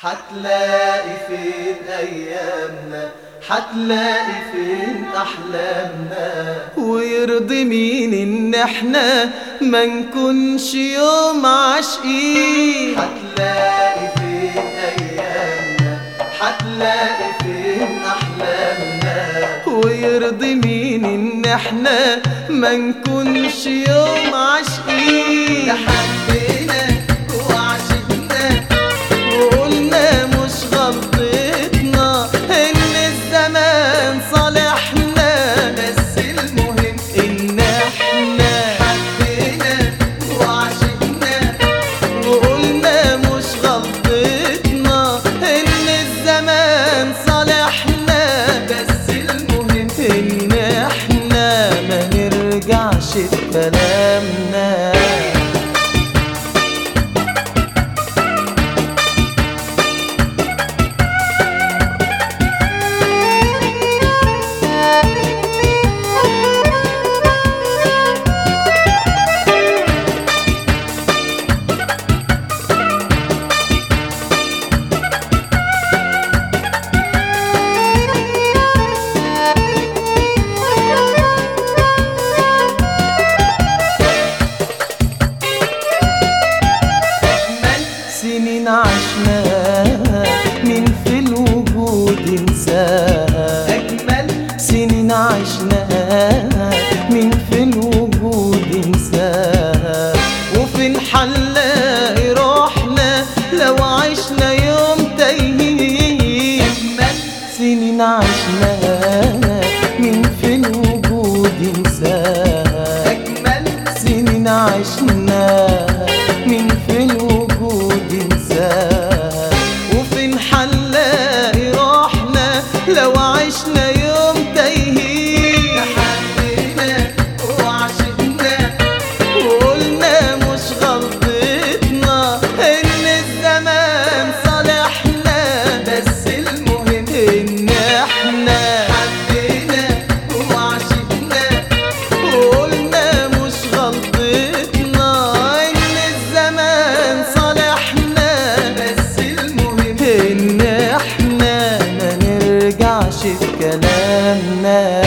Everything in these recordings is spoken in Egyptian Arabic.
حتلاقي فين أيامنا حتلاقي فين أحلامنا ويرضي مين ان احنا ما نكونش يوم عاشقين حتلاقي فين أيامنا حتلاقي فين أحلامنا ويرضي مين ان احنا ما نكونش يوم عاشقين حبينا وعشقنا وقلنا مش غلطتنا ان الزمان صالحنا بس المهم ان احنا حبينا وعشقنا وقلنا مش غلطتنا ان الزمان صالحنا بس المهم ان احنا ما نرجعش في كلامنا سنين عشناها من في الوجود انساها أجمل سنين عشناها من في الوجود انساها وفين حنلاقي روحنا لو عشنا يوم تايهين أجمل سنين عشناها من في الوجود انساها أجمل سنين عشناها من في الوجود انساها وفين حنلاقي روحنا لو عشنا يوم تايهين حبينا وعشقنا وقلنا مش غلطتنا ان الزمان صالحنا بس المهم ان احنا حبينا وعشقنا وقلنا مش غلطتنا ان الزمان صالحنا بس المهم ان احنا ما نرجعش في كلامنا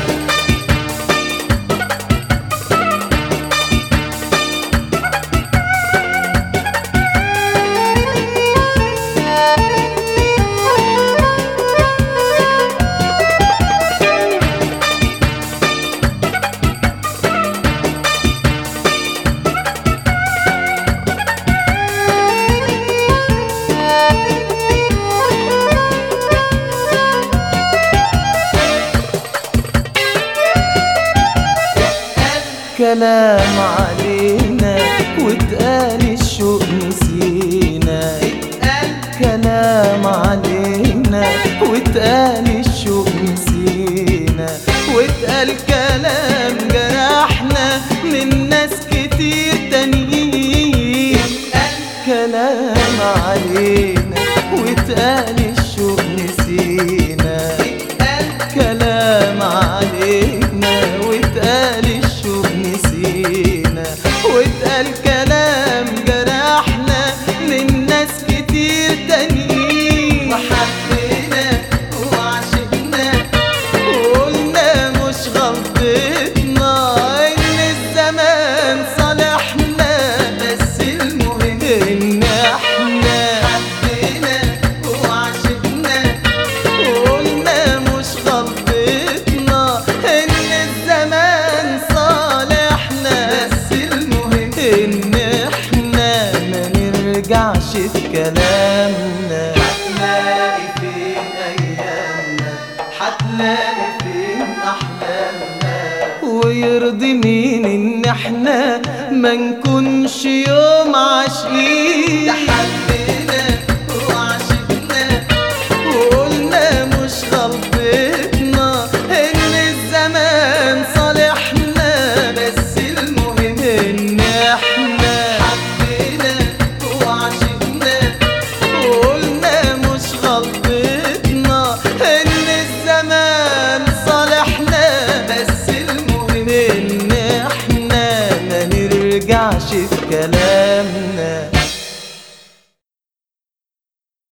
كلام علينا واتقال الشوق نسينا اتقال كلام علينا واتقال الشوق نسينا واتقال كلام جرحنا من ناس كتير تانيين كلام علينا واتقال الشوق نسينا اتقال كلام علينا واتقال الشوق نسينا واتقال كلام جرحنا من ناس كتير تانيين وحبينا وعشقنا وقلنا مش غلطتنا ان الزمان صالحنا بس المهم ان احنا حبينا وعشقنا وقلنا مش غلطتنا ان الزمان صالحنا بس المهم ان احنا ما نرجعش في كلامنا حتلاقي فين أيامنا حتلاقي فين أحلامنا ويرضي مين ان احنا ما نكونش يوم عاشقين حبينا